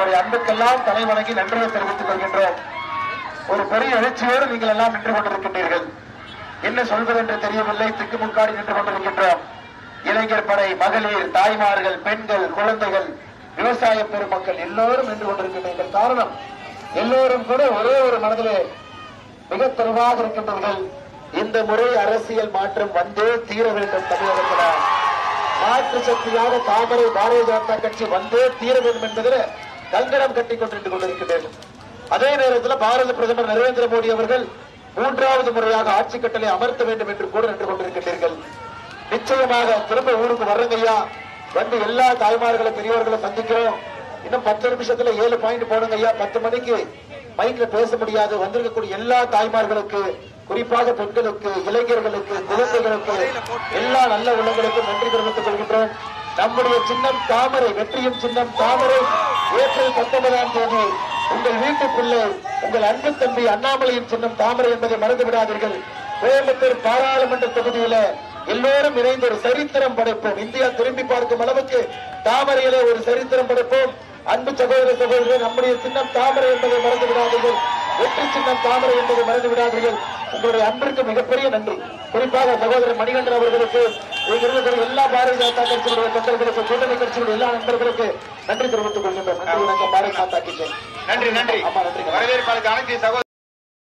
உங்களுடைய அன்புக்கெல்லாம் தலை வணங்கி நன்றியை தெரிவித்துக் கொள்கின்றோம் ஒரு பெரிய எழுச்சியோடு நீங்கள் எல்லாம் நின்று கொண்டிருக்கின்றீர்கள் என்ன சொல்வது என்று தெரியவில்லை திக்குமுக்காடி நின்று கொண்டிருக்கின்றோம் இளைஞர் படை மகளிர் தாய்மார்கள் பெண்கள் குழந்தைகள் விவசாய பெருமக்கள் எல்லோரும் நின்று கொண்டிருக்கின்றீர்கள் காரணம் எல்லோரும் கூட ஒரே ஒரு மனதிலே மிக தெளிவாக இருக்கின்றீர்கள் இந்த முறை அரசியல் மாற்றம் வந்தே தீர வேண்டும் தமிழகத்தில் மாற்று சக்தியாக தாமரை பாரதிய ஜனதா கட்சி வந்தே தீர வேண்டும் என்பதில் கங்கணம் கட்டிக் கொண்டிருந்து கொண்டிருக்கின்றனர் அதே நேரத்தில் பாரத பிரதமர் நரேந்திர மோடி அவர்கள் மூன்றாவது முறையாக ஆட்சி கட்டளை அமர்த்த வேண்டும் என்று கூட நின்று கொண்டிருக்கின்றீர்கள் நிச்சயமாக திரும்ப ஊருக்கு வர்றங்க ஐயா வந்து எல்லா தாய்மார்களை பெரியவர்களை சந்திக்கிறோம் இன்னும் பத்து நிமிஷத்துல ஏழு பாயிண்ட் போடுங்க ஐயா பத்து மணிக்கு மைக்ல பேச முடியாது வந்திருக்கக்கூடிய எல்லா தாய்மார்களுக்கு குறிப்பாக பெண்களுக்கு இளைஞர்களுக்கு குழந்தைகளுக்கு எல்லா நல்ல உள்ளங்களுக்கும் நன்றி தெரிவித்துக் கொள்கின்றோம் நம்முடைய சின்னம் தாமரை வெற்றியும் சின்னம் தாமரை ஏப்ரல் பத்தொன்பதாம் தேதி உங்கள் வீட்டுக்குள்ளே உங்கள் அன்பு தம்பி அண்ணாமலையின் சின்னம் தாமரை என்பதை மறந்து விடாதீர்கள் கோயம்புத்தூர் பாராளுமன்ற தொகுதியில எல்லோரும் இணைந்து ஒரு சரித்திரம் படைப்போம் இந்தியா திரும்பி பார்க்கும் அளவுக்கு தாமரையிலே ஒரு சரித்திரம் படைப்போம் அன்பு சகோதர சகோதரர் நம்முடைய சின்னம் தாமரை என்பதை மறந்து விடாதீர்கள் வெற்றி சின்னம் தாமரை என்பதை மறந்து விடாதீர்கள் உங்களுடைய அன்பிற்கு மிகப்பெரிய நன்றி குறிப்பாக சகோதரர் மணிகண்டன் அவர்களுக்கு இங்க இருக்கிற எல்லா பாரதிய ஜனதா கட்சிகளுடைய தொண்டர்களுக்கு கூட்டணி கட்சிகளுடைய எல்லா நண்பர்களுக்கு நன்றி தெரிவித்துக் கொள்கின்றோம் நன்றி வணக்கம் பாரதிய மாதா கி ஜெய். நன்றி நன்றி ஆமா நன்றி வரவேற்பாளருக்கு அனைத்து சகோதர